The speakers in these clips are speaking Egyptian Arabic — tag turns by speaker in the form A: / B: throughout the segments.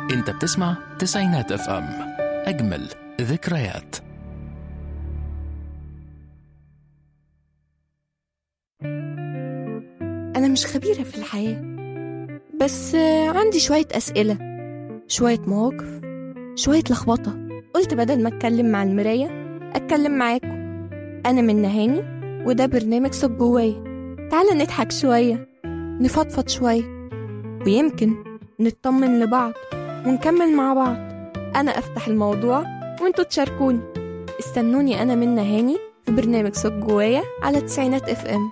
A: انت بتسمع تسعينات اف ام اجمل ذكريات
B: أنا مش خبيرة في الحياة بس آه، عندي شوية أسئلة شوية مواقف شوية لخبطة قلت بدل ما أتكلم مع المراية أتكلم معاكم أنا من نهاني وده برنامج صوت جوايا تعالى نضحك شوية نفضفض شوية ويمكن نطمن لبعض ونكمل مع بعض أنا أفتح الموضوع وانتوا تشاركوني استنوني أنا من نهاني في برنامج صوت جوايا على تسعينات اف ام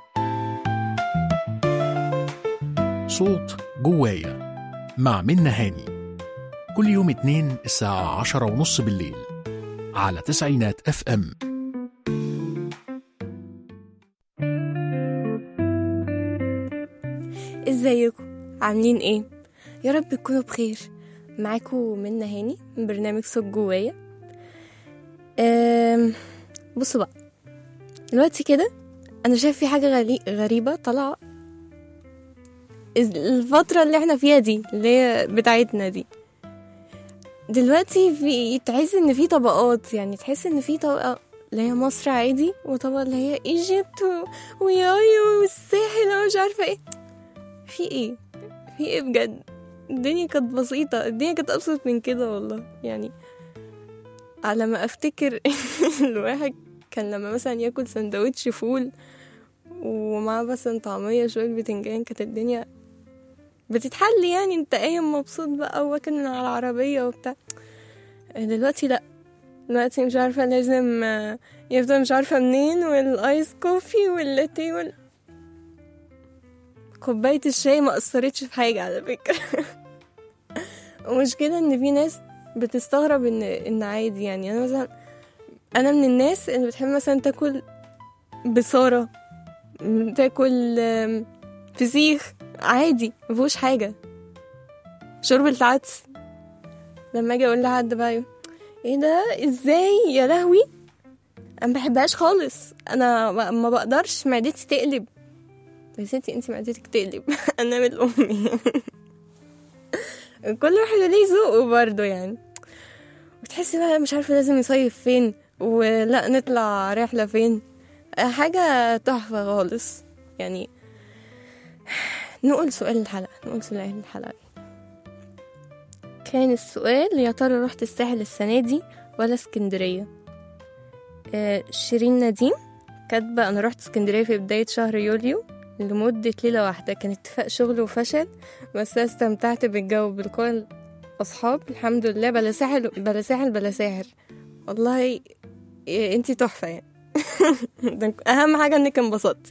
A: صوت جوايا مع منة هاني كل يوم اتنين الساعة عشرة ونص بالليل على تسعينات اف ام
B: ازيكم عاملين ايه يا رب تكونوا بخير معاكم منى هاني من برنامج صوت جوايا أم، بصوا بقى دلوقتي كده انا شايف في حاجه غري- غريبه طالعه إز- الفتره اللي احنا فيها دي اللي هي بتاعتنا دي دلوقتي في تحس ان في طبقات يعني تحس ان في طبقه اللي هي مصر عادي وطبقه اللي هي ايجيبت و- ويايو والساحل ومش عارفه ايه في ايه في ايه بجد الدنيا كانت بسيطة الدنيا كانت أبسط من كده والله يعني على ما أفتكر الواحد كان لما مثلا ياكل سندوتش فول ومعاه مثلا طعمية شوية بتنجان كانت الدنيا بتتحل يعني انت قايم مبسوط بقى واكل من على العربية وبتاع دلوقتي لأ دلوقتي مش عارفة لازم آه، يفضل مش عارفة منين والايس كوفي واللاتيه وال... كوباية الشاي ما أثرتش في حاجة على فكرة ومشكلة إن في ناس بتستغرب إن إن عادي يعني أنا مثلا أنا من الناس اللي بتحب مثلا تاكل بصارة م- تاكل آم، فسيخ عادي مفيهوش حاجة شرب العدس لما أجي أقول لحد بقى يقول، ايه ده ازاي يا لهوي انا مبحبهاش خالص انا ما- ما بقدرش معدتي تقلب يا ستي انت معدتك تقلب انا من امي كل واحد ليه ذوقه برضه يعني وتحسي بقى مش عارفه لازم يصيف فين ولا نطلع رحله فين حاجه تحفه خالص يعني نقول سؤال الحلقه نقول سؤال الحلقه كان السؤال يا ترى رحت الساحل السنه دي ولا اسكندريه آه، شيرين نديم كاتبه انا رحت اسكندريه في بدايه شهر يوليو لمدة ليلة واحدة كان اتفاق شغل وفشل بس أنا استمتعت بالجو بلقاء الأصحاب الحمد لله بلا ساحل بلا ساحل بلا ساحر والله إيه، انتي تحفة يعني ده أهم حاجة انك انبسطتي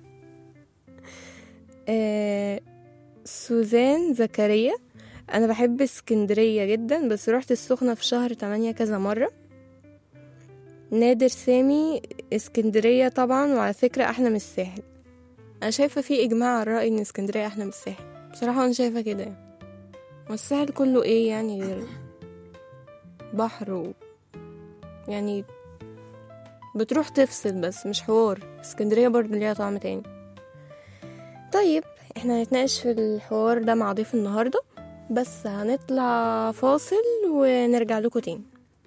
B: آه، سوزان زكريا أنا بحب اسكندرية جدا بس رحت السخنة في شهر تمانية كذا مرة نادر سامي اسكندرية طبعا وعلى فكرة أحلى من الساحل انا شايفه في اجماع على الراي ان اسكندريه احلى من الساحل بصراحه انا شايفه كده يعني. والساحل كله ايه يعني غير بحر و... يعني بتروح تفصل بس مش حوار اسكندريه برضه ليها طعم تاني طيب احنا هنتناقش في الحوار ده مع ضيف النهارده بس هنطلع فاصل ونرجع لكم تاني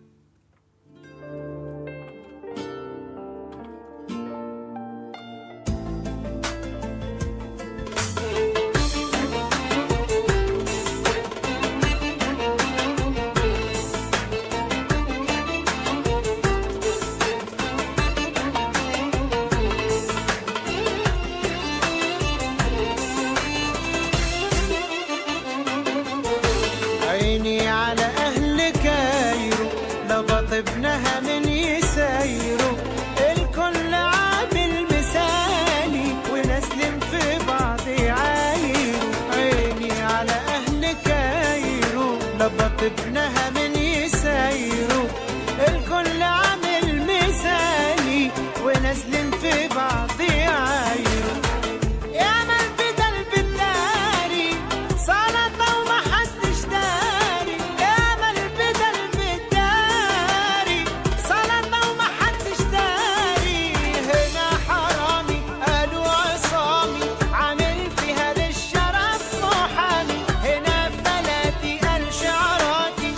C: عيني على أهل كايرو لبطبنها من يسايرو الكل عامل مثالي ونسلم في بعض يعايرو عيني على أهل كايرو لبطبنها من يسايرو الكل عامل مثالي ونسلم في بعض يعايرو يا من بدل بالداري سلطة وما حدش داري يا من بدل بالداري سلطة وما حدش داري هنا حرامي قالوا عصامي عامل فيها للشرف محامي هنا في بلدي قال شعراتي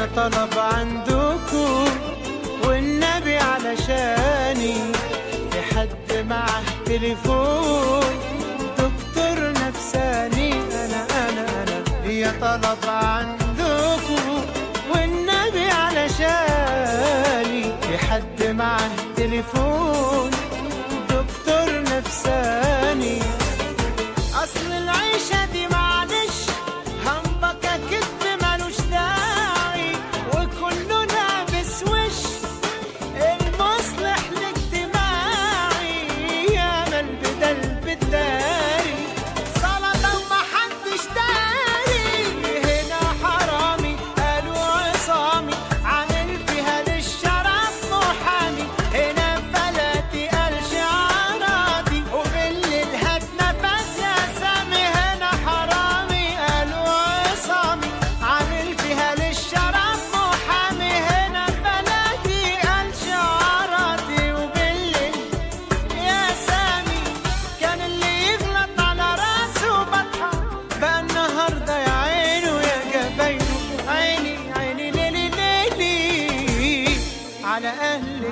C: ليا طلب عندكم والنبي علشاني في حد معه تليفون دكتور نفساني انا انا انا ليا طلب عندكم والنبي علشاني في حد معه تليفون دكتور نفساني اصل العيشة دي معلش همبكة كدب ملوش داعي وكله لابس وش المصلح الاجتماعي يا من بدل بالداري سلطة ومحدش داري هنا حرامي قالوا عصامي عامل فيها للشرف محامي هنا فلاتي قال شعراتي وبالليل هات نفس يا سامي هنا حرامي قالوا عصامي عامل فيها للشرف محامي هنا فلاتي قال شعراتي وبالليل يا سامي كان اللي يغلط على راسه بطحة بقى النهاردة يا عينه يا جبينه عيني عيني ليلي ليلي على أهل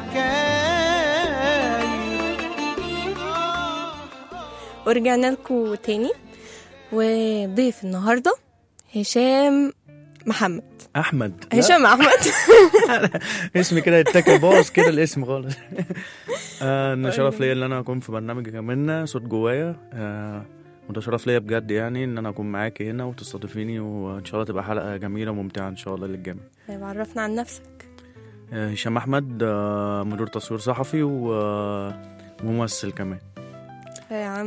C: كايرو
B: ورجعنا لكم تاني وضيف النهارده هشام محمد
D: احمد
B: هشام احمد
D: اسمي كده يتاكل باظ كده الاسم خالص آه، ان شرف ليا ان انا اكون في برنامج كمان صوت جوايا آه، وده شرف ليا بجد يعني ان انا اكون معاكي هنا وتستضيفيني وان شاء الله تبقى حلقه جميله وممتعه ان شاء الله للجميع
B: طيب عرفنا عن نفسك
D: آه، هشام احمد آه، مدير تصوير صحفي وممثل كمان
B: يا عم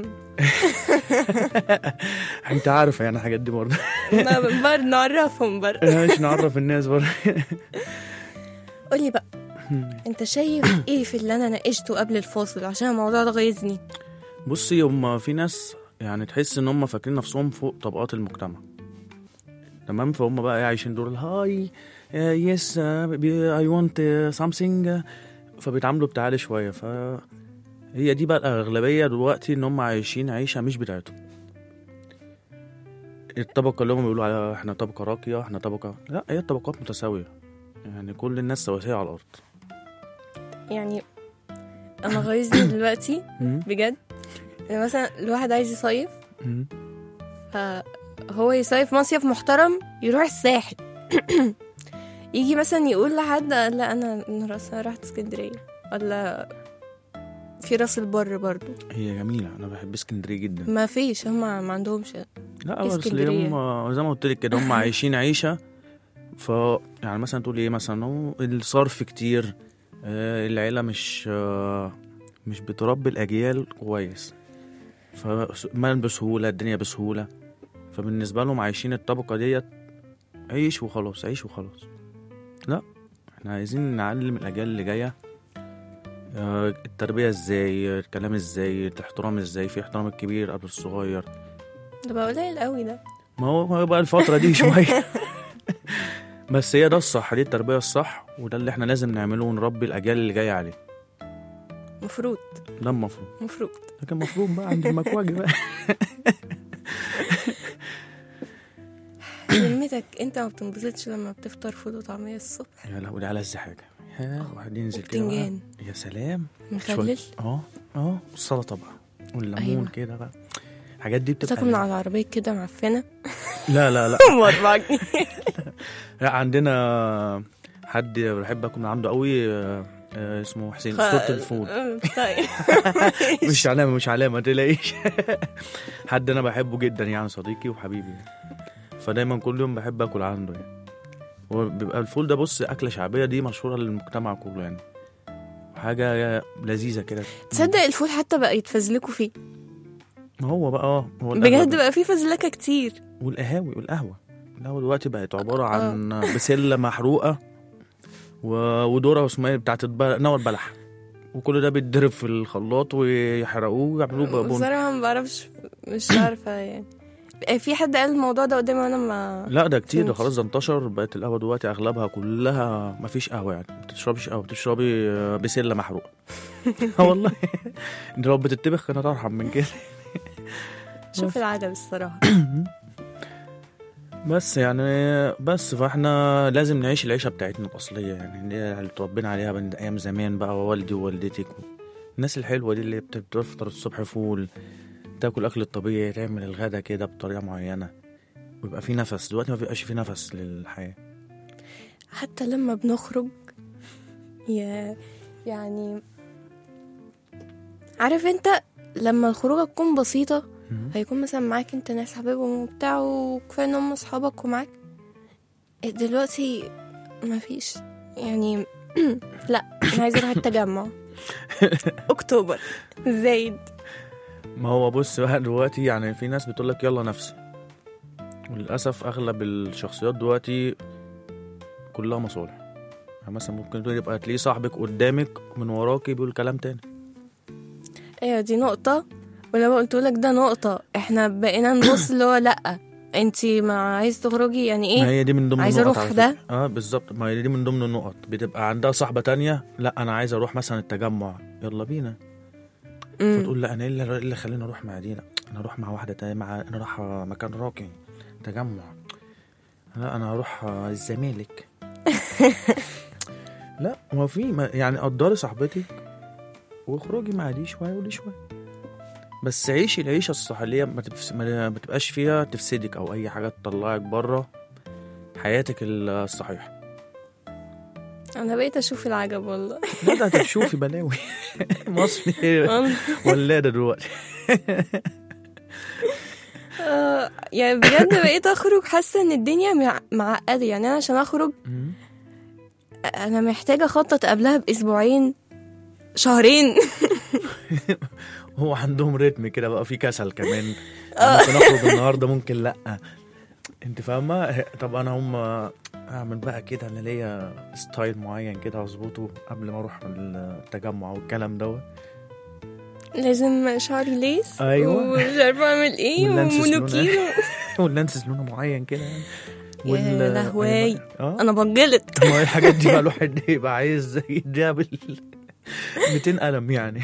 D: انت عارفه يعني الحاجات دي برضه
B: ما- برضه نعرفهم برضه
D: مش نعرف الناس برضه
B: قولي بقى انت شايف ايه في اللي انا ناقشته قبل الفاصل عشان الموضوع ده غيظني
D: بصي هم في ناس يعني تحس ان هم فاكرين نفسهم فوق طبقات المجتمع تمام فهم بقى إيه عايشين دور الهاي يس اي ونت سامثينج فبيتعاملوا بتعالي شويه ف هي دي بقى الاغلبيه دلوقتي ان هم عايشين عيشه مش بتاعتهم الطبقه اللي هم بيقولوا عليها احنا طبقه راقيه احنا طبقه لا هي الطبقات متساويه يعني كل الناس سواسيه على الارض
B: يعني انا غيظني دلوقتي
D: مم.
B: بجد يعني مثلا الواحد عايز يصيف
D: مم.
B: فهو يصيف مصيف محترم يروح الساحل يجي مثلا يقول لحد لا انا أنا راس- أنا رحت اسكندريه ولا في راس البر برضو
D: هي جميله انا بحب اسكندريه جدا
B: ما فيش هم ما عندهمش
D: لا بس
B: اسكندرية.
D: هم زي ما قلت لك كده هم عايشين عيشه ف يعني مثلا تقول ايه مثلا هو الصرف كتير آه، العيله مش آه، مش بتربي الاجيال كويس فمال بسهوله الدنيا بسهوله فبالنسبه لهم عايشين الطبقه ديت عيش وخلاص عيش وخلاص لا احنا عايزين نعلم الاجيال اللي جايه آه، التربيه ازاي الكلام ازاي الاحترام ازاي في احترام الكبير قبل الصغير
B: ده بقى قليل قوي ده
D: ما هو ما هو بقى الفترة دي شوية بس هي ده الصح دي التربية الصح وده اللي احنا لازم نعمله ونربي الأجيال اللي جاية عليه
B: مفروض
D: ده المفروض
B: مفروض
D: لكن المفروض بقى عند المكواجي بقى
B: كلمتك انت ما بتنبسطش لما بتفطر فول وطعمية الصبح
D: يا لهوي دي ألذ حاجة يا واحد ينزل كده بقى.
B: وبتنجان
D: يا سلام
B: مخلل
D: شوية- اه اه والسلطة بقى والليمون
B: أيوة.
D: كده بقى الحاجات دي بتبقى
B: تاكل من على العربية كده معفنة
D: لا لا لا
B: واربع جنيه
D: لا عندنا حد بحب اكل من عنده قوي آه، آه، اسمه حسين صوت الفول
B: آه، طيب
D: مش علامة مش علامة تلاقيش حد أنا بحبه جدا يعني صديقي وحبيبي يعني. فدايما كل يوم بحب آكل عنده يعني هو بيبقى الفول ده بص أكلة شعبية دي مشهورة للمجتمع كله يعني حاجة لذيذة كده
B: تصدق الفول حتى بقى يتفزلكوا فيه
D: هو بقى اه هو القهوة
B: بجد
D: ده.
B: بقى فيه فزلكة كتير
D: والقهاوي والقهوة القهوة دلوقتي بقت عبارة عن بسلة محروقة و- وذرة اسمها إيه بتاعت الب- نوى البلح وكل ده بيتضرب في الخلاط ويحرقوه ويعملوه بقى بن
B: بصراحة ما بعرفش مش عارفة يعني آه، في حد قال الموضوع ده قدامي وانا ما
D: لا ده كتير ده
B: فهمتش.
D: خلاص ده انتشر بقت القهوه دلوقتي اغلبها كلها ما فيش قهوه يعني ما بتشربش قهوه بتشربي آه، بسله محروقه اه والله دي لو بتتبخ كانت ارحم من كده
B: شوف العدم الصراحة
D: بس يعني بس فاحنا لازم نعيش العيشه بتاعتنا الاصليه يعني اللي اللي اتربينا عليها من ايام زمان بقى ووالدي ووالدتك الناس الحلوه دي اللي بت- بتفطر الصبح فول تاكل اكل الطبيعي تعمل الغدا كده بطريقه معينه ويبقى في نفس دلوقتي ما بيبقاش في نفس للحياه
B: حتى لما بنخرج يا يعني عارف انت لما الخروجه تكون بسيطة
D: مم.
B: هيكون مثلا معاك انت ناس حبيبهم وبتاع وكفاية ان هم اصحابك ومعاك دلوقتي مفيش يعني لا انا عايزة اروح التجمع اكتوبر زايد
D: ما هو بص بقى دلوقتي يعني في ناس بتقول لك يلا نفسي وللاسف اغلب الشخصيات دلوقتي كلها مصالح يعني مثلا ممكن تقول يبقى تلاقيه صاحبك قدامك من وراكي بيقول كلام تاني
B: ايوه دي نقطة ولما قلت لك ده نقطة احنا بقينا نبص اللي هو لا انتي ما عايز تخرجي يعني
D: ما
B: ايه
D: هي دي من ضمن
B: عايزة
D: النقط
B: أروح
D: على
B: ده؟
D: فكرة. اه بالظبط ما هي دي من ضمن النقط بتبقى عندها صاحبة تانية لا انا عايز اروح مثلا التجمع يلا بينا
B: مم.
D: فتقول لا انا ايه اللي إيه اللي خليني اروح مع دي لا انا اروح مع واحدة تانية مع انا اروح مكان راقي تجمع لا انا اروح الزمالك لا ما في ما يعني قدري صاحبتك واخرجي مع دي شويه ودي شويه بس عيشي العيشه الصح اللي هي ما, تفس... ما ما تبقاش فيها تفسدك او اي حاجه تطلعك بره حياتك الصحيحه
B: انا بقيت اشوف العجب والله
D: لا ده هتشوفي بلاوي مصر
B: والله.
D: ولاده دلوقتي
B: آه، يعني بجد بقيت اخرج حاسه ان الدنيا مع- معقده يعني انا عشان اخرج انا محتاجه اخطط قبلها باسبوعين شهرين
D: هو عندهم رتم كده بقى في كسل كمان ممكن اخرج النهارده ممكن لا انت فاهمه طب انا هم اعمل بقى كده انا ليا ستايل معين كده اظبطه قبل ما اروح التجمع والكلام دوت
B: لازم شعري ليس
D: أيوة.
B: ومش عارفه اعمل ايه
D: واللانس سنون.
B: ومونوكيرو
D: واللانس لونه معين كده يعني
B: يا لهوي.
D: اه
B: انا بجلط
D: ما هي الحاجات دي بقى الواحد يبقى عايز يديها بال 200 قلم يعني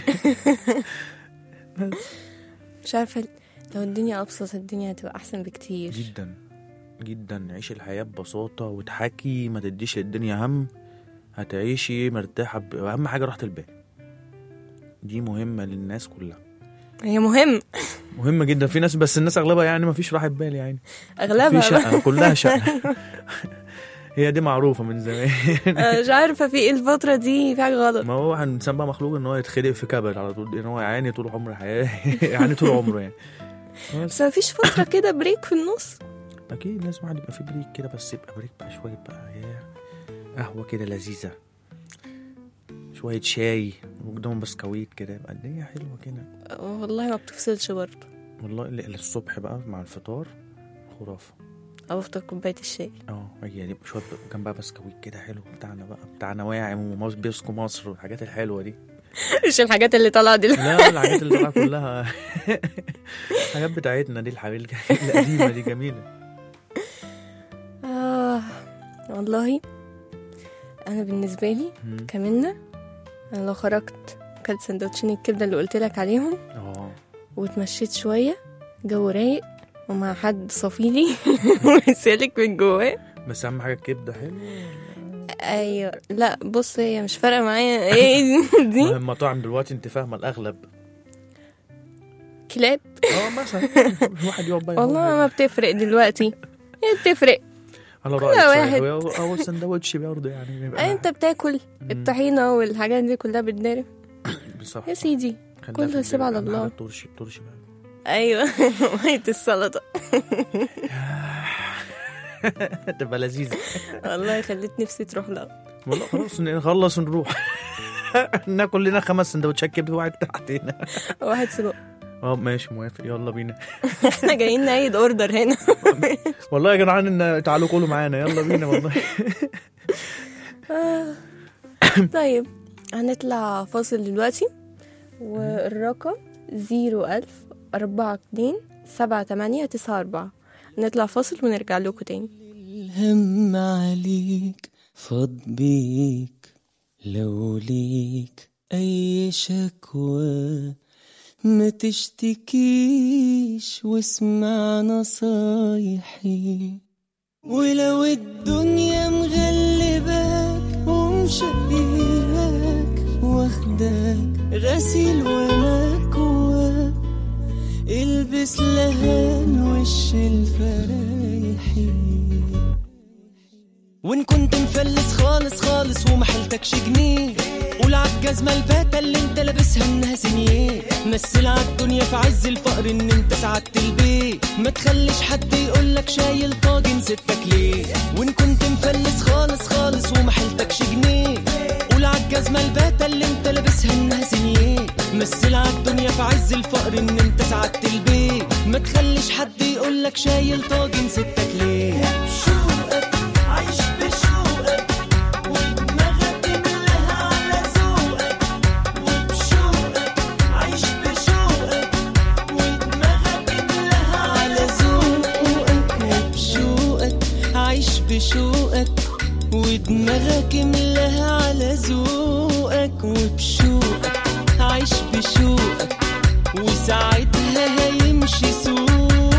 B: مش عارفه لو الدنيا ابسط الدنيا هتبقى احسن بكتير
D: جدا جدا عيشي الحياة ببساطة وتحكي ما تديش للدنيا هم هتعيشي مرتاحة ب... أهم حاجة راحة البال دي مهمة للناس كلها
B: هي مهم
D: مهمة جدا في ناس بس الناس أغلبها يعني ما فيش راحة بال يعني في
B: اغلبها
D: شقة كلها شقة هي دي معروفة من زمان
B: أنا مش عارفه في ايه الفتره دي في حاجه غلط
D: ما هو الإنسان بقى مخلوق إن هو يتخلق في كبد على طول إن هو يعاني طول عمر حياة يعاني طول عمره يعني بس
B: بس مفيش فتره كده بريك في النص
D: اكيد لازم واحد يبقى في بريك كده بس يبقى بريك بقى شويه بقى يا قهوه كده لذيذه شويه شاي وقدام بسكويت كده يبقى الدنيا حلوه كده
B: والله ما بتفصلش برضه
D: والله ال- ال- الصبح بقى مع الفطار خرافه
B: او افطر كوبايه الشاي
D: اه هي دي شويه بقى جنبها بسكويت كده حلو بتاعنا بقى بتاعنا واعم ومص بيسكو مصر والحاجات الحلوه دي
B: مش الحاجات اللي طالعه دلوقتي
D: لا الحاجات اللي طالعه كلها الحاجات بتاعتنا دي الحاجات القديمه دي جميله
B: آه والله انا بالنسبه لي
D: مم.
B: كمنة انا لو خرجت اكلت سندوتشين الكبده اللي قلت لك عليهم
D: اه
B: واتمشيت شويه جو رايق ومع حد صفيلي وسالك من جواه
D: بس اهم حاجه الكبده حلوه
B: ايوه لا بص هي مش فارقه معايا ايه دي
D: ما المطاعم دلوقتي انت فاهمه الاغلب
B: كلاب
D: اه مثلا الواحد يقعد بقى
B: والله ما بتفرق دلوقتي هي بتفرق
D: على
B: كل
D: رايك صحيح
B: واحد.
D: هو هو السندوتش برضه يعني بيبقى
B: انت بتاكل الطحينه والحاجات دي كلها بتداري
D: بصراحه
B: يا سيدي
D: خليها
B: كله
D: في البيت.
B: سيب على
D: أهم حاجة
B: الله.
D: الترشي الترشي بقى
B: ايوه ميه السلطه
D: تبقى لذيذه
B: والله خليت نفسي تروح لها
D: والله خلاص نخلص ونروح ناكل لنا خمس سندوتشات كبده واحد تحتنا
B: واحد سجق
D: اه ماشي موافق يلا بينا
B: احنا جايين نعيد اوردر هنا
D: والله يا جدعان ان تعالوا كلوا معانا يلا بينا والله
B: آه. طيب هنطلع فاصل دلوقتي والرقم زيرو ألف أربعة اتنين سبعة تمانية تسعة أربعة نطلع فاصل ونرجع لكم تاني
E: الهم عليك فاض بيك لو ليك أي شكوى ما تشتكيش واسمع نصايحي ولو الدنيا مغلباك ومشقياك واخداك غسيل ومكواك البس لهان وش الفرايحين وان كنت مفلس خالص خالص ومحلتكش جنيه قول عالجزمة الباتة اللي انت لابسها انها سنيه مثل عالدنيا في عز الفقر ان انت سعدت البيت ما تخليش حد يقولك شايل طاجن ستك ليه وان كنت مفلس خالص خالص ومحلتكش جنيه قول عالجزمة الباتة اللي انت لابسها انها سنيه مثل عالدنيا في عز الفقر ان انت سعدت البيت ما تخليش حد يقولك شايل طاجن ستك ليه بشوقك عايش بشوقك ودماغك ملاها على ذوقك وبشوقك عايش بشوقك ودماغك ملاها على ذوقك وبشوقك عايش بشوقك ودماغك ملاها على ذوقك وبشوقك عايش بشوقك وساعتها هيمشي سوقك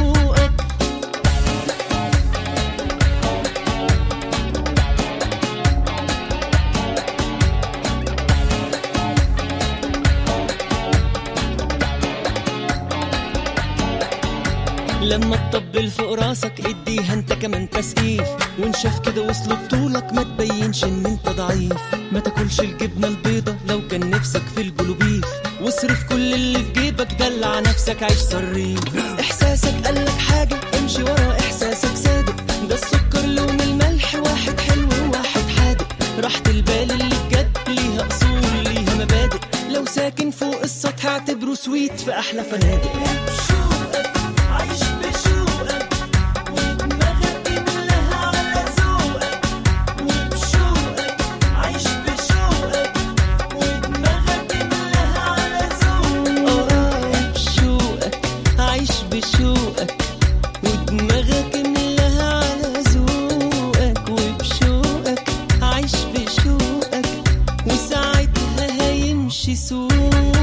E: لما تطبل فوق راسك اديها انت كمان تسقيف وان شاف كده وصلوا بطولك ما تبينش ان انت ضعيف ما تاكلش الجبنه البيضه لو كان نفسك في البلوبيف واصرف كل اللي في جيبك دلع نفسك عيش صريف احساسك قالك حاجه امشي ورا احساسك صادق ده السكر لون الملح واحد حلو وواحد حادق راحة البال اللي بجد ليها اصول ليها مبادئ لو ساكن فوق السطح اعتبره سويت في احلى فنادق عايش بشوقك ودماغك ملاها على ذوقك وبشوقك عايش بشوقك ودماغك ملاها على ذوقك اه بشوقك عايش بشوقك ودماغك ملاها على ذوقك وبشوقك عايش بشوقك وساعتها هيمشي سوقك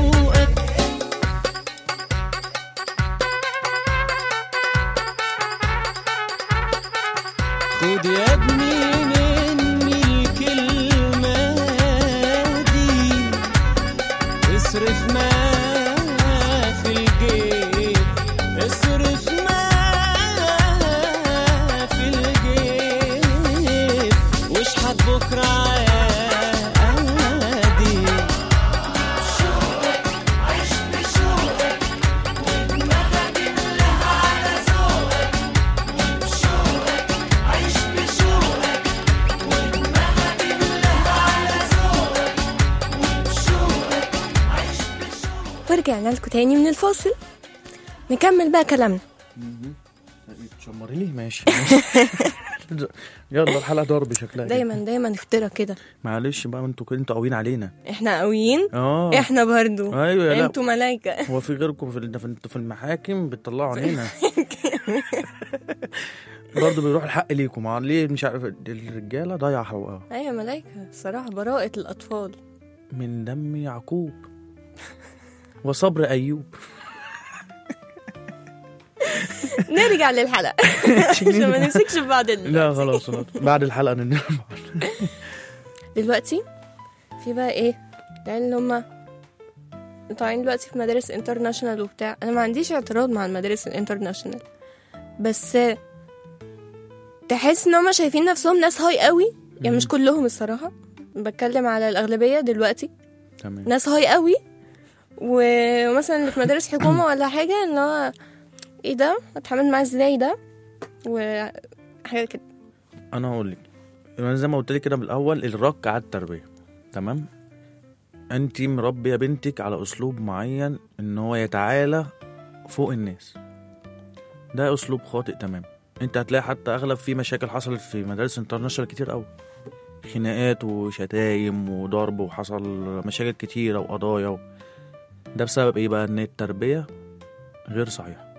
E: خد يا ابني مني الكلمة دي اصرف ما في الجيب اصرف ما في الجيب واشحت بكرة عادي عيش بشوقك ودماغك ملاها على ذوقك وبشوقك عيش بشوقك ودماغك ملاها على ذوقك وبشوقك عيش بشوقك
B: ورجعنا لكم تاني من الفاصل نكمل بقى كلامنا
D: تشمري لي ماشي يلا الحلقه ضرب شكلها كده.
B: دايما دايما نفترى كده
D: معلش بقى انتوا كده انتوا قاويين علينا
B: احنا قويين
D: اه
B: احنا برضو
D: ايوه لا
B: انتوا ملايكة
D: هو في غيركم في ال- في ال- في المحاكم بتطلعوا علينا برضه بيروح الحق ليكم مع ليه مش عارف الرجاله ضايعه حقوقها
B: ايوه ملايكة الصراحة براءة الأطفال
D: من دم يعقوب وصبر ايوب
B: نرجع للحلقة عشان ما نمسكش في بعض ال-
D: لا خلاص خلاص. بعد الحلقه ننام
B: دلوقتي في بقى ايه العيال اللي هما طالعين دلوقتي في مدارس انترناشونال وبتاع انا ما عنديش اعتراض مع المدارس الانترناشونال بس تحس ان هما شايفين نفسهم ناس هاي قوي يعني مش كلهم الصراحة بتكلم على الأغلبية دلوقتي
D: تمام
B: ناس هاي قوي و- ومثلا اللي في مدارس حكومة ولا حاجة ان هو ايه ده اتعامل معاه ازاي ده وحاجة كده
D: انا هقول لك انا زي ما قلت لك كده بالاول الرك على التربيه تمام انت مربيه بنتك على اسلوب معين ان هو يتعالى فوق الناس ده اسلوب خاطئ تمام انت هتلاقي حتى اغلب في مشاكل حصلت في مدارس انترناشونال كتير قوي خناقات وشتايم وضرب وحصل مشاكل كتيرة وقضايا و... ده بسبب ايه بقى ان التربية غير صحيحة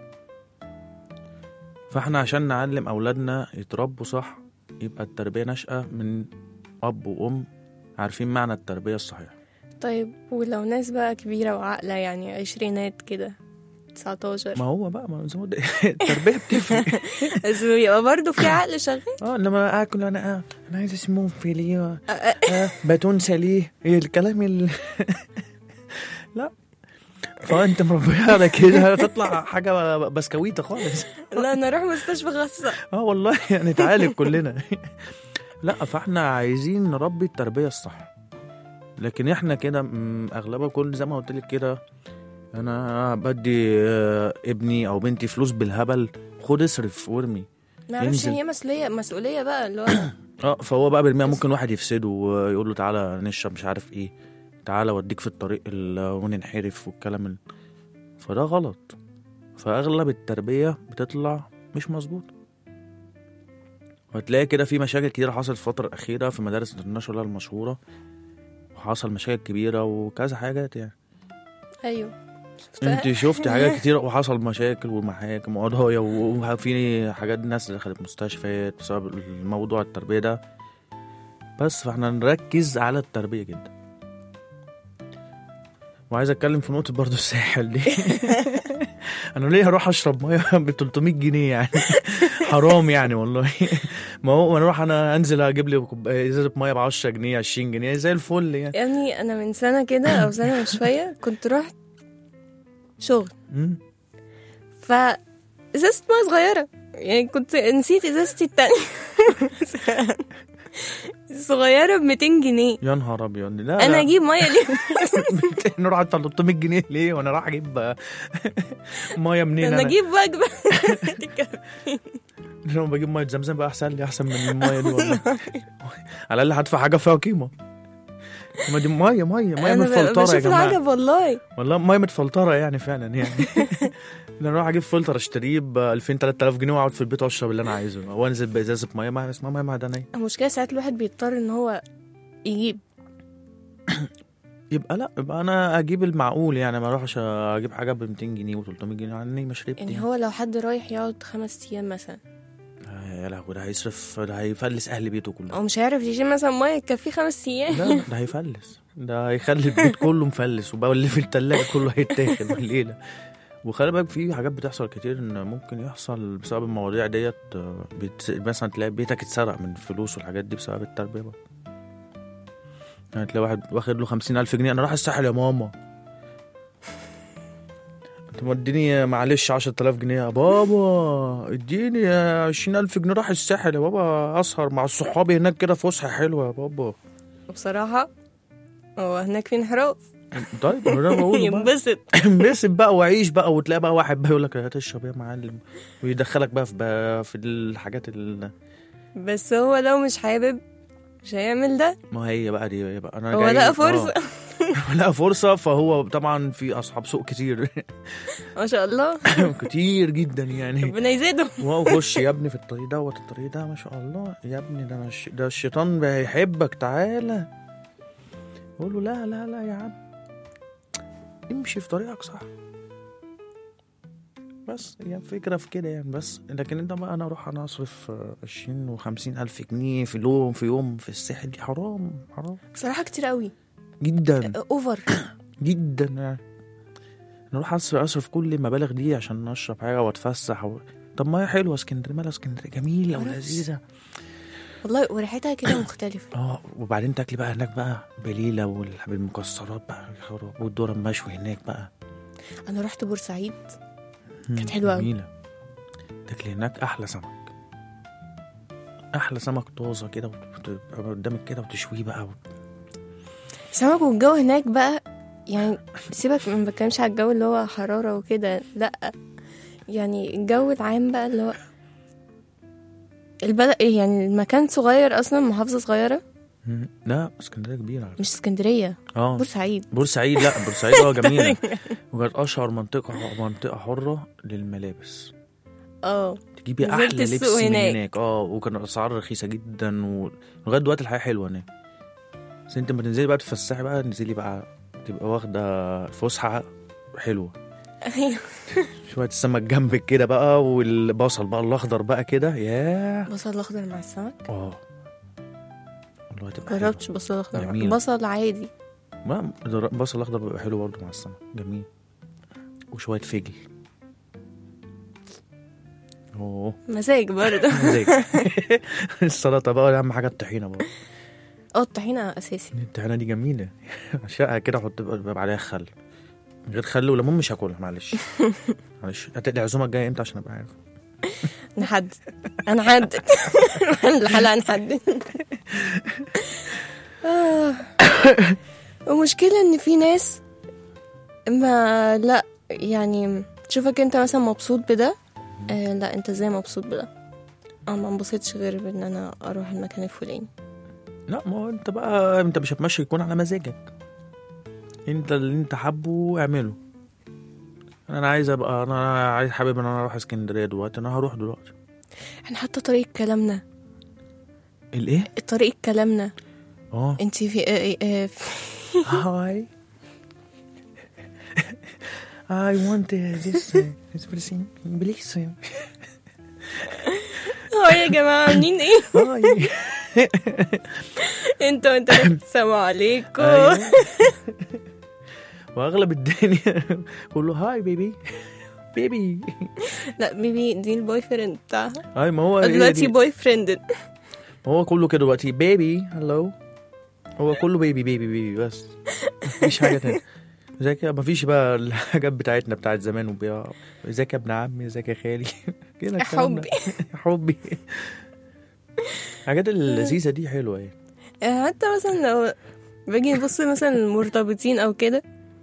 D: فاحنا عشان نعلم اولادنا يتربوا صح يبقى التربية ناشئة من اب وام عارفين معنى التربية الصحيحة
B: طيب ولو ناس بقى كبيرة وعاقلة يعني عشرينات كده 19
D: ما هو بقى ما زي ما قلت- التربيه بتفرق
B: بس بيبقى برضه في عقل شغال
D: اه لما اكل انا آه انا عايز اسمه فيليه آه باتون ساليه إيه الكلام ال... لا فانت مربيها على كده هتطلع حاجه بسكويته خالص
B: لا انا اروح مستشفى خاصه
D: اه والله يعني نتعالج كلنا لا فاحنا عايزين نربي التربيه الصح لكن احنا كده م، اغلبها كل زي ما قلت لك كده انا بدي آه، ابني او بنتي فلوس بالهبل خد اصرف وارمي
B: ما اعرفش
D: ينزل.
B: هي مسؤوليه مسؤوليه بقى اللي هو
D: اه فهو بقى بالمية ممكن واحد يفسده ويقول له تعالى نشرب مش عارف ايه تعالى اوديك في الطريق ال- وننحرف والكلام ال... فده غلط فاغلب التربيه بتطلع مش مظبوط وهتلاقي كده في مشاكل كتير حصلت الفترة الأخيرة في مدارس الانترناشونال المشهورة وحصل مشاكل كبيرة وكذا حاجات يعني
B: ايوه
D: انت شفتي حاجات كتير وحصل مشاكل ومحاكم وقضايا وفي حاجات ناس دخلت مستشفيات بسبب الموضوع التربية ده بس فاحنا نركز على التربية جدا وعايز اتكلم في نقطة برضو الساحل دي انا ليه هروح اشرب ميه ب 300 جنيه يعني حرام يعني والله ما هو انا اروح انا انزل اجيب لي كوب- ازازة ميه ب 10 جنيه 20 جنيه زي الفل يعني
B: يا ابني انا من سنه كده او سنه وشويه كنت رحت شغل
D: مم.
B: ف ازازه ميه صغيره يعني كنت نسيت ازازتي التانية صغيره ب 200 جنيه
D: يا نهار ابيض لا
B: انا
D: لا.
B: اجيب ميه ليه
D: نروح ادفع 300 جنيه ليه وانا راح اجيب آه، ميه منين
B: انا
D: انا
B: اجيب وجبه
D: لما بجيب ميه زمزم بقى احسن لي احسن من الميه دي والله على الاقل هدفع حاجه فيها قيمه ما دي ميه ميه ميه
B: انا ب-
D: متفلتره يا
B: بشوف
D: جماعه
B: العجب والله
D: والله ميه متفلتره يعني فعلا يعني انا اروح اجيب فلتر اشتريه ب 2000 3000 جنيه واقعد في البيت واشرب اللي انا عايزه وانزل بازازه ميه ما اسمها ميه معدنيه
B: المشكله ساعات الواحد بيضطر ان هو يجيب
D: يبقى لا يبقى انا اجيب المعقول يعني ما اروحش اجيب حاجه ب 200 جنيه و 300 جنيه عني ما شربت
B: يعني هو لو حد رايح يقعد خمس ايام مثلا
D: آه، يا لهوي ده هيصرف ده هيفلس اهل بيته كله
B: او مش عارف يشيل مثلا ميه تكفيه خمس ايام
D: لا ده هيفلس ده هيخلي البيت كله مفلس وبقى اللي في التلاجة كله هيتاخد الليلة وخلي بالك في حاجات بتحصل كتير ان ممكن يحصل بسبب المواضيع ديت آه، بت... مثلا تلاقي بيتك اتسرق من فلوس والحاجات دي بسبب التربية بقى يعني تلاقي واحد واخد له خمسين ألف جنيه أنا رايح الساحل يا ماما انت مديني معلش عشرة آلاف جنيه يا بابا اديني عشرين ألف جنيه راح الساحل يا بابا أسهر مع صحابي هناك كده فسحة حلوة يا بابا
B: بصراحه هو هناك في انحراف
D: طيب انا ده بقوله بقى
B: ينبسط
D: انبسط بقى وعيش بقى وتلاقي بقى واحد بقى يقول لك هتشرب يا معلم ويدخلك بقى في بقى في الحاجات ال...
B: بس هو لو مش حابب مش هيعمل ده
D: ما هي بقى دي يبقى انا
B: هو
D: جاي-
B: لقى فرصه
D: آه. لقى فرصه فهو طبعا في اصحاب سوق كتير
B: ما شاء الله
D: كتير جدا يعني
B: ربنا يزيده
D: واو خش يا ابني في الطريق دوت الطريق ده ما شاء الله يا ابني ده أنا الش- ده الشيطان بيحبك تعالى اقول له لا لا لا يا عم امشي في طريقك صح بس هي الفكرة في كده يعني بس لكن انت بقى انا اروح انا اصرف آه، عشرين وخمسين الف جنيه في يوم في يوم في الساحل دي حرام حرام
B: بصراحه كتير قوي
D: جدا
B: اوفر
D: جدا يعني انا اروح اصرف اصرف كل المبالغ دي عشان اشرب حاجه واتفسح و... طب ما هي حلوه اسكندريه مالها اسكندريه جميله
B: معرفش.
D: ولذيذه
B: والله وريحتها كده مختلفه
D: اه وبعدين تاكلي بقى هناك بقى بليله وال- بالمكسرات بقى يا خراب والذره المشوي هناك بقى
B: انا رحت بورسعيد
D: مم،
B: كانت حلوة أوي.
D: جميله تاكلي هناك احلى سمك احلى سمك طازه كده وتبقى قدامك كده وتشويه بقى و...
B: سمك والجو هناك بقى يعني سيبك ما بتكلمش على الجو اللي هو حرارة وكده لا يعني الجو العام بقى اللي هو البلد يعني المكان صغير اصلا محافظة صغيرة
D: مم. لا اسكندريه كبيره على فكرة.
B: مش اسكندرية
D: اه
B: بورسعيد
D: بورسعيد لا بورسعيد اه جميله وكانت اشهر منطقه منطقه حره للملابس
B: اه
D: تجيبي
B: نزلت
D: احلى لبس
B: السوق
D: من
B: هناك.
D: هناك اه وكان الاسعار رخيصه جدا ولغايه دلوقتي الحياه حلوه هناك بس انت لما تنزلي بقى تتفسحي بقى انزلي بقى تبقى واخده فسحه حلوه
B: ايوه
D: شويه السمك جنبك كده بقى والبصل بقى الاخضر بقى كده ياه
B: بصل الاخضر مع السمك
D: اه والله تبقى حلوة.
B: جربتش بصل الاخضر مع-
D: جميل.
B: بصل عادي
D: ما البصل الاخضر بيبقى حلو برضه مع السمك جميل وشويه فجل اوه
B: مزاج برضه
D: مزاج السلطه بقى اهم حاجه الطحينه بقى
B: اه الطحينة أساسي
D: الطحينه دي جميله عشقها كده احط بقى عليها خل من غير خل وليمون مش هاكلها معلش معلش هتقلي العزومه الجايه امتى عشان ابقى عارف
B: نحدد هنحدد الحلقة هنحدد آه. المشكلة إن في ناس ما لا يعني تشوفك أنت مثلا مبسوط بده آه لا أنت ازاي مبسوط بده أنا ما انبسطش غير بإن أنا أروح المكان الفلاني
D: لا ما هو انت بقى انت مش هتمشي يكون على مزاجك انت اللي انت حابه اعمله انا عايز ابقى انا عايز حابب ان انا اروح اسكندريه دلوقتي انا هروح دلوقتي
B: احنا حتى طريقة كلامنا
D: الايه
B: طريقة كلامنا
D: اه
B: انت في آه آه في-
D: هاي I want this uh, this person please
B: اه يا جماعة عاملين ايه
D: هاي
B: انتوا انتوا السلام عليكم
D: أيوة. واغلب الدنيا كله هاي بيبي بيبي
B: لا بيبي دي البوي فريند بتاعها
D: هاي ما هو هي
B: دلوقتي
D: دي.
B: بوي فريند
D: هو كله كده دلوقتي بيبي هلو هو كله بيبي بيبي بيبي بس مفيش حاجه تانية زي كده مفيش بقى الحاجات بتاعتنا بتاعت زمان وبيا ازيك يا ابن عمي ازيك يا خالي كده
B: يا
D: الكلام ده.
B: حبي.
D: يا حبي الحاجات اللذيذه دي حلوه يعني
B: يعني حتى مثلا لو باجي نبص مثلا المرتبطين او كده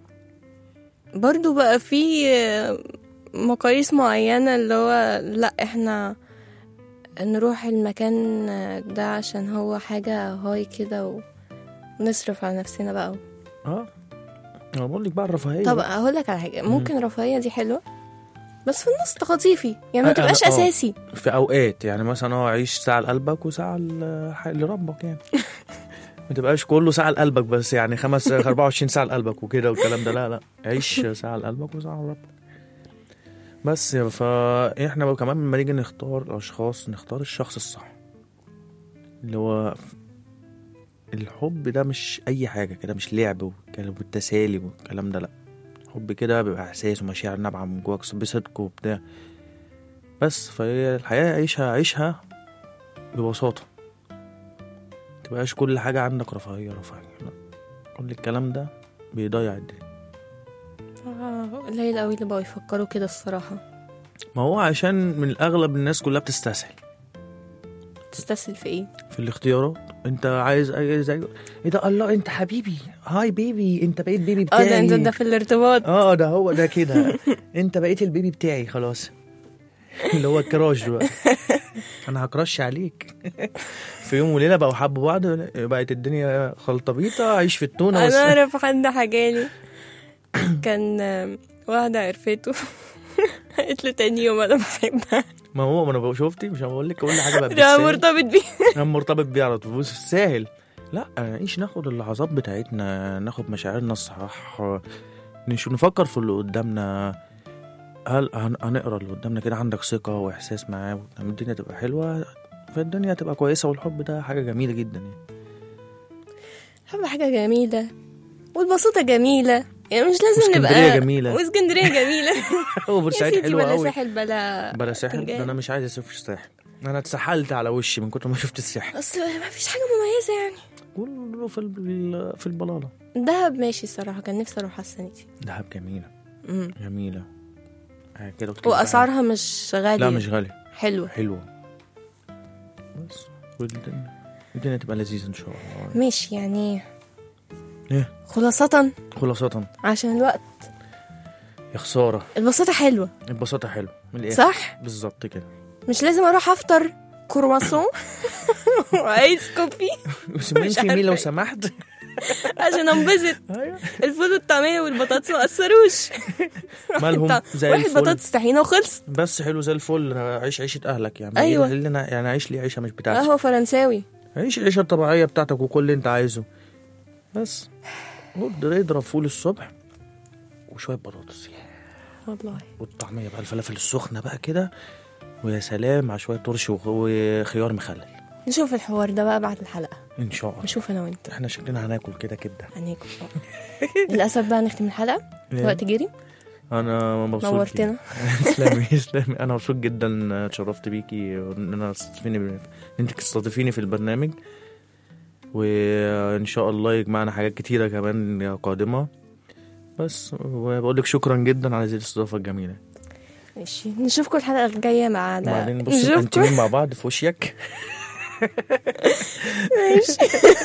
B: برضو بقى في مقاييس معينة اللي هو لا احنا نروح المكان ده عشان هو حاجة هاي كده ونصرف على نفسنا بقى
D: اه انا بقول لك بقى الرفاهيه
B: طب
D: بقى.
B: هقول لك على حاجة ممكن الرفاهية دي حلوة بس في النص تخطيفي يعني ما
D: أه،
B: تبقاش
D: أه، آه.
B: اساسي
D: في اوقات يعني مثلا هو عيش ساعه لقلبك وساعه ل- لربك يعني ما تبقاش كله ساعه لقلبك بس يعني خمس 24 ساعه لقلبك وكده والكلام ده لا لا عيش ساعه لقلبك وساعه لربك بس فاحنا بقى كمان لما نيجي نختار الاشخاص نختار الشخص الصح اللي هو الحب ده مش اي حاجه كده مش لعب والكلام والتسالي والكلام ده لا حب كده بيبقى احساس ومشاعر نابعه من جواك بصدق وبتاع بس فهي الحياة عيشها عيشها ببساطة متبقاش كل حاجة عندك رفاهية رفاهية لا كل الكلام ده بيضيع الدنيا
B: آه، قليل قوي اللي بقوا يفكروا كده الصراحة
D: ما هو عشان من الأغلب الناس كلها بتستسهل
B: تستسهل في ايه
D: في الاختيارات انت عايز اي زي ايه ده الله انت حبيبي هاي بيبي انت بقيت بيبي
B: اه
D: بتاعي
B: ده انت ده في الارتباط
D: اه ده هو ده كده انت بقيت البيبي بتاعي خلاص اللي هو الكراش بقى انا هكرش عليك في يوم وليله بقوا حبوا بعض بقت الدنيا خلطبيطه عيش في التونه بس
B: انا اعرف حد حكالي كان آم، واحدة عرفته قالت له تاني يوم انا بحبها
D: ما هو ما انا بقول شفتي مش هقول لك كل حاجه بقى
B: ده
D: بالسهل.
B: مرتبط بيه
D: انا مرتبط بيه على طول بص سهل لا نعيش ناخد اللحظات بتاعتنا ناخد مشاعرنا الصح نش- نفكر في اللي قدامنا هل هن- هنقرا اللي قدامنا كده عندك ثقة وإحساس معاه لما الدنيا تبقى حلوة فالدنيا تبقى كويسة والحب ده حاجة جميلة جدا يعني
B: حب حاجة جميلة والبساطة جميلة يعني مش لازم
D: واسكندرية
B: نبقى
D: جميلة.
B: واسكندرية جميلة يا
D: وبورسعيد
B: سيدي
D: حلوة
B: بلا
D: قوي
B: ساحل بلا
D: بلا ساحل
B: فنجان.
D: ده أنا مش عايز أسافر الساحل أنا اتسحلت على وشي من كتر ما شفت الساحل
B: اصل ما فيش حاجة مميزة يعني
D: كله في ال- في البلالة
B: دهب ماشي الصراحة كان نفسي اروح السنة دي
D: دهب جميلة
B: مم.
D: جميلة آه كده وتطلع
B: واسعارها مش غالية
D: لا مش غالية
B: حلوة
D: حلوة بس والدنيا الدنيا تبقى لذيذة إن شاء الله
B: ماشي يعني
D: إيه
B: خلاصة
D: خلاصة
B: عشان الوقت
D: يا خسارة
B: البساطة حلوة
D: البساطة حلو من الآخر
B: صح
D: بالظبط كده
B: مش لازم اروح افطر كرواسون وايس كوفي
D: وسمين
B: مش
D: في مين لو
B: عارفة.
D: سمحت
B: عشان انبسط
D: ايوه
B: الفول والطعمية والبطاطس ما اثروش
D: مالهم زي
B: واحد
D: الفل
B: بطاطس طحينة وخلص
D: بس حلو زي الفل عيش عيشة أهلك يعني
B: أيوة.
D: إيه اللي أنا يعني عيش لي عيشة مش بتاعتي
B: قهوة فرنساوي
D: عيش العيشة الطبيعية بتاعتك وكل اللي أنت عايزه بس اقدر اضرب فول الصبح وشوية بطاطس
B: والله
D: والطعمية بقى الفلافل السخنة بقى كده ويا سلام مع شوية ترش وخ- وخيار مخلل
B: نشوف الحوار ده بقى بعد الحلقة
D: إن شاء الله
B: نشوف انا وانت
D: احنا شكلنا هناكل كده كبدة
B: هناكل بقى. للأسف بقى نختم الحلقة
D: إيه؟
B: الوقت جري
D: انا مبسوط بيكي.
B: نورتنا
D: تسلمي تسلمي انا مبسوط جدا اتشرفت بيكي ان انا تستضيفيني ان انت تستضيفيني في البرنامج وان شاء الله يجمعنا حاجات كتيره كمان قادمه بس وبقول لك شكرا جدا على هذه الاستضافه الجميله
B: ماشي نشوفكم الحلقة الجاية معانا
D: وبعدين بص
B: نشوفكم
D: انتمين مع بعض في وشك
B: ماشي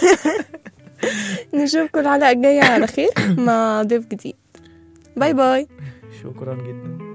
B: نشوفكم الحلقة الجاية على خير مع ضيف جديد باي باي
D: شكرا جدا